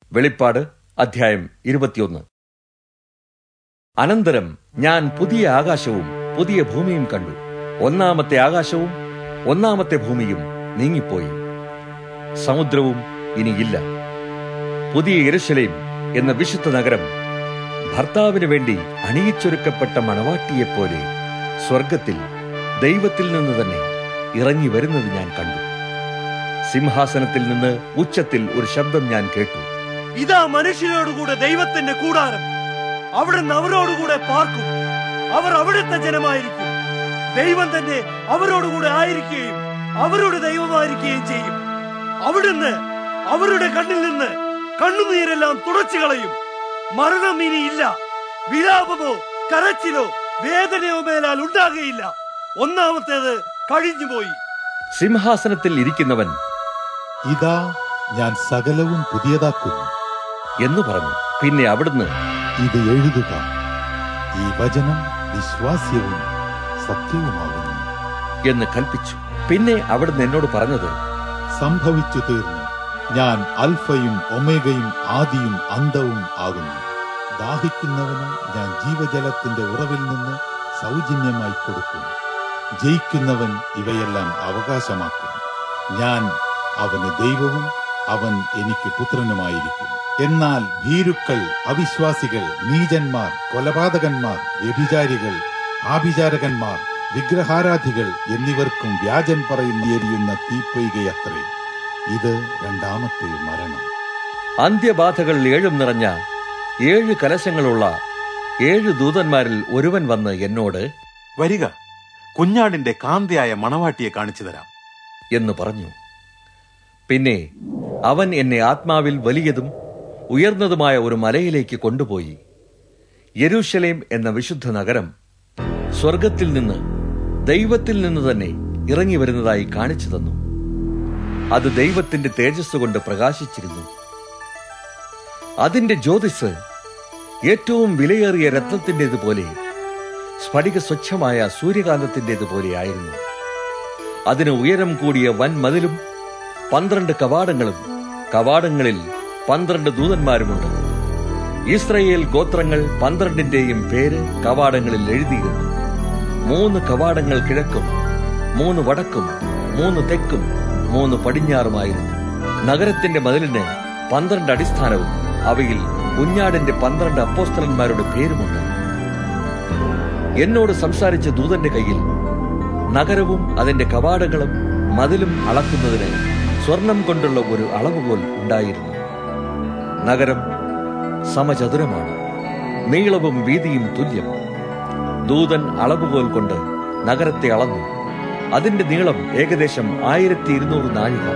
വെളിപ്പാട് അധ്യായം ഇരുപത്തിയൊന്ന് അനന്തരം ഞാൻ പുതിയ ആകാശവും പുതിയ ഭൂമിയും കണ്ടു ഒന്നാമത്തെ ആകാശവും ഒന്നാമത്തെ ഭൂമിയും നീങ്ങിപ്പോയി സമുദ്രവും ഇനിയില്ല പുതിയ യെരുശലേം എന്ന വിശുദ്ധ നഗരം ഭർത്താവിന് വേണ്ടി അണിയിച്ചൊരുക്കപ്പെട്ട മണവാട്ടിയെപ്പോലെ സ്വർഗത്തിൽ ദൈവത്തിൽ നിന്ന് തന്നെ ഇറങ്ങി വരുന്നത് ഞാൻ കണ്ടു സിംഹാസനത്തിൽ നിന്ന് ഉച്ചത്തിൽ ഒരു ശബ്ദം ഞാൻ കേട്ടു ഇതാ മനുഷ്യരോടുകൂടെ ദൈവത്തിന്റെ കൂടാരം അവിടുന്ന് അവരോടുകൂടെ പാർക്കും അവർ അവിടുത്തെ ജനമായിരിക്കും ദൈവം തന്നെ അവരോടുകൂടെ ആയിരിക്കുകയും അവരുടെ ദൈവമായിരിക്കുകയും ചെയ്യും അവിടുന്ന് അവരുടെ കണ്ണിൽ നിന്ന് കണ്ണുനീരെല്ലാം തുടച്ചു കളയും മരണം ഇനിയില്ല വിലാപമോ കരച്ചിലോ വേദനയോ മേലാൽ ഉണ്ടാകുകയില്ല ഒന്നാമത്തേത് കഴിഞ്ഞുപോയി സിംഹാസനത്തിൽ ഇരിക്കുന്നവൻ ഇതാ ഞാൻ സകലവും പുതിയതാക്കുന്നു എന്ന് പറഞ്ഞു പിന്നെ അവിടുന്ന് ഇത് എഴുതുക ഈ വചനം വിശ്വാസ്യവും സത്യവുമാകുന്നു എന്ന് കൽപ്പിച്ചു പിന്നെ അവിടുന്ന് എന്നോട് പറഞ്ഞത് സംഭവിച്ചു തീർന്നു ഞാൻ അൽഫയും ഒമേഗയും ആദിയും അന്തവും ആകുന്നു ദാഹിക്കുന്നവന് ഞാൻ ജീവജലത്തിന്റെ ഉറവിൽ നിന്ന് സൗജന്യമായി കൊടുക്കും ജയിക്കുന്നവൻ ഇവയെല്ലാം അവകാശമാക്കും ഞാൻ അവന് ദൈവവും അവൻ എനിക്ക് പുത്രനുമായിരിക്കും എന്നാൽ ഭീരുക്കൾ അവിശ്വാസികൾ നീചന്മാർ കൊലപാതകന്മാർ വ്യഭിചാരികൾ ആഭിചാരകന്മാർ വിഗ്രഹാരാധികൾ എന്നിവർക്കും വ്യാജൻ പറയുന്ന എരിയുന്ന തീപ്പൊയ്കയത്രേ ഇത് രണ്ടാമത്തെ മരണം അന്ത്യബാധകൾ ഏഴും നിറഞ്ഞ ഏഴ് കലശങ്ങളുള്ള ഏഴ് ദൂതന്മാരിൽ ഒരുവൻ വന്ന് എന്നോട് വരിക കുഞ്ഞാടിന്റെ കാന്തയായ മണവാട്ടിയെ കാണിച്ചു തരാം എന്ന് പറഞ്ഞു പിന്നെ അവൻ എന്നെ ആത്മാവിൽ വലിയതും ഉയർന്നതുമായ ഒരു മലയിലേക്ക് കൊണ്ടുപോയി യെരൂശലേം എന്ന വിശുദ്ധ നഗരം സ്വർഗത്തിൽ നിന്ന് ദൈവത്തിൽ നിന്ന് തന്നെ ഇറങ്ങി വരുന്നതായി കാണിച്ചു തന്നു അത് ദൈവത്തിന്റെ തേജസ് കൊണ്ട് പ്രകാശിച്ചിരുന്നു അതിന്റെ ജ്യോതിസ് ഏറ്റവും വിലയേറിയ രത്നത്തിൻ്റെതുപോലെ സ്ഫടിക സ്വച്ഛമായ സൂര്യകാന്തത്തിൻ്റെതുപോലെ ആയിരുന്നു അതിന് ഉയരം കൂടിയ വൻ മതിലും പന്ത്രണ്ട് കവാടങ്ങളും കവാടങ്ങളിൽ പന്ത്രണ്ട് ദൂതന്മാരുമുണ്ട് ഇസ്രയേൽ ഗോത്രങ്ങൾ പന്ത്രണ്ടിന്റെയും പേര് കവാടങ്ങളിൽ എഴുതിയിരുന്നു മൂന്ന് കവാടങ്ങൾ കിഴക്കും മൂന്ന് വടക്കും മൂന്ന് തെക്കും മൂന്ന് പടിഞ്ഞാറുമായിരുന്നു നഗരത്തിന്റെ മതിലിന് പന്ത്രണ്ട് അടിസ്ഥാനവും അവയിൽ കുഞ്ഞാടിന്റെ പന്ത്രണ്ട് അപ്പോസ്തലന്മാരുടെ പേരുമുണ്ട് എന്നോട് സംസാരിച്ച ദൂതന്റെ കയ്യിൽ നഗരവും അതിന്റെ കവാടങ്ങളും മതിലും അളക്കുന്നതിന് സ്വർണം കൊണ്ടുള്ള ഒരു അളവുകോൽ ഉണ്ടായിരുന്നു നഗരം സമചതുരമാണ് നീളവും വീതിയും തുല്യം ദൂതൻ അളവുകോൽ കൊണ്ട് നഗരത്തെ അളന്നു അതിന്റെ നീളം ഏകദേശം ആയിരത്തി ഇരുന്നൂറ് നാഴിക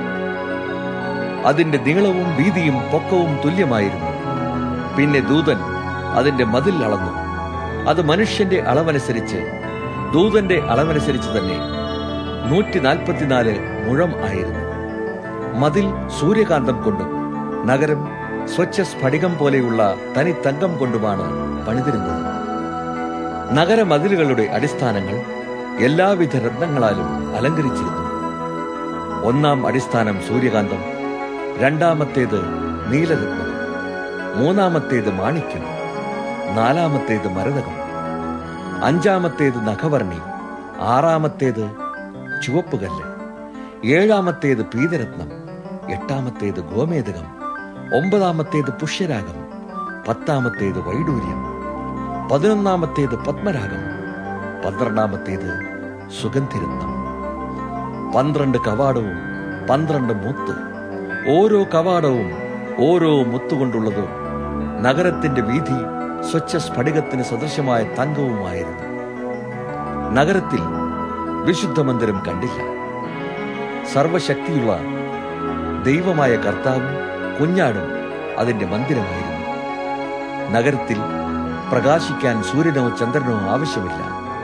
അതിന്റെ നീളവും വീതിയും പൊക്കവും തുല്യമായിരുന്നു പിന്നെ ദൂതൻ അതിന്റെ മതിൽ അളന്നു അത് മനുഷ്യന്റെ അളവനുസരിച്ച് ദൂതന്റെ അളവനുസരിച്ച് തന്നെ നൂറ്റി നാൽപ്പത്തിനാല് മുഴം ആയിരുന്നു മതിൽ സൂര്യകാന്തം കൊണ്ടും നഗരം സ്വച്ഛ സ്ഫടികം പോലെയുള്ള തനി തങ്കം കൊണ്ടുമാണ് പണിതിരുന്നത് നഗരമതിലുകളുടെ അടിസ്ഥാനങ്ങൾ എല്ലാവിധ രത്നങ്ങളാലും അലങ്കരിച്ചിരുന്നു ഒന്നാം അടിസ്ഥാനം സൂര്യകാന്തം രണ്ടാമത്തേത് നീലരത്നം മൂന്നാമത്തേത് മാണിക്യം നാലാമത്തേത് മരതകം അഞ്ചാമത്തേത് നഖവർണി ആറാമത്തേത് ചുവപ്പുകല്ല് ഏഴാമത്തേത് പീതരത്നം എട്ടാമത്തേത് ഗോമേതകം ഒമ്പതാമത്തേത് പുഷ്യരാഗം പത്താമത്തേത് വൈഡൂര്യം പതിനൊന്നാമത്തേത് പത്മരാഗം പന്ത്രണ്ടാമത്തേത് സുഗന്ധിരത്നം പന്ത്രണ്ട് കവാടവും പന്ത്രണ്ട് മുത്ത് ഓരോ കവാടവും ഓരോ മുത്തുകൊണ്ടുള്ളതും നഗരത്തിന്റെ വീതി സ്വച്ഛ സ്ഫടികത്തിന് സദൃശമായ തങ്കവുമായിരുന്നു നഗരത്തിൽ വിശുദ്ധ മന്ദിരം കണ്ടില്ല സർവശക്തിയുള്ള ദൈവമായ കർത്താവും കുഞ്ഞാടും അതിന്റെ മന്ദിരമായിരുന്നു നഗരത്തിൽ പ്രകാശിക്കാൻ സൂര്യനോ ചന്ദ്രനോ ആവശ്യമില്ല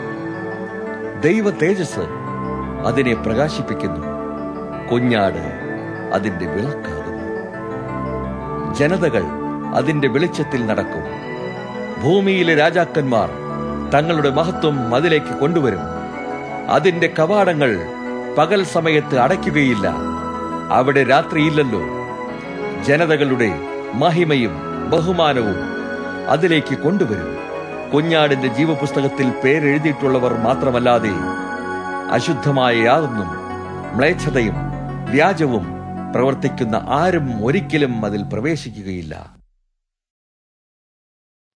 ദൈവ തേജസ് അതിനെ പ്രകാശിപ്പിക്കുന്നു കുഞ്ഞാട് അതിന്റെ വിളക്കാകുന്നു ജനതകൾ അതിന്റെ വെളിച്ചത്തിൽ നടക്കും ഭൂമിയിലെ രാജാക്കന്മാർ തങ്ങളുടെ മഹത്വം അതിലേക്ക് കൊണ്ടുവരും അതിന്റെ കവാടങ്ങൾ പകൽ സമയത്ത് അടയ്ക്കുകയില്ല അവിടെ രാത്രിയില്ലല്ലോ ജനതകളുടെ മഹിമയും ബഹുമാനവും അതിലേക്ക് കൊണ്ടുവരും കുഞ്ഞാടിന്റെ ജീവപുസ്തകത്തിൽ പേരെഴുതിയിട്ടുള്ളവർ മാത്രമല്ലാതെ അശുദ്ധമായ യാതൊന്നും മ്ലേച്ഛതയും വ്യാജവും പ്രവർത്തിക്കുന്ന ആരും ഒരിക്കലും അതിൽ പ്രവേശിക്കുകയില്ല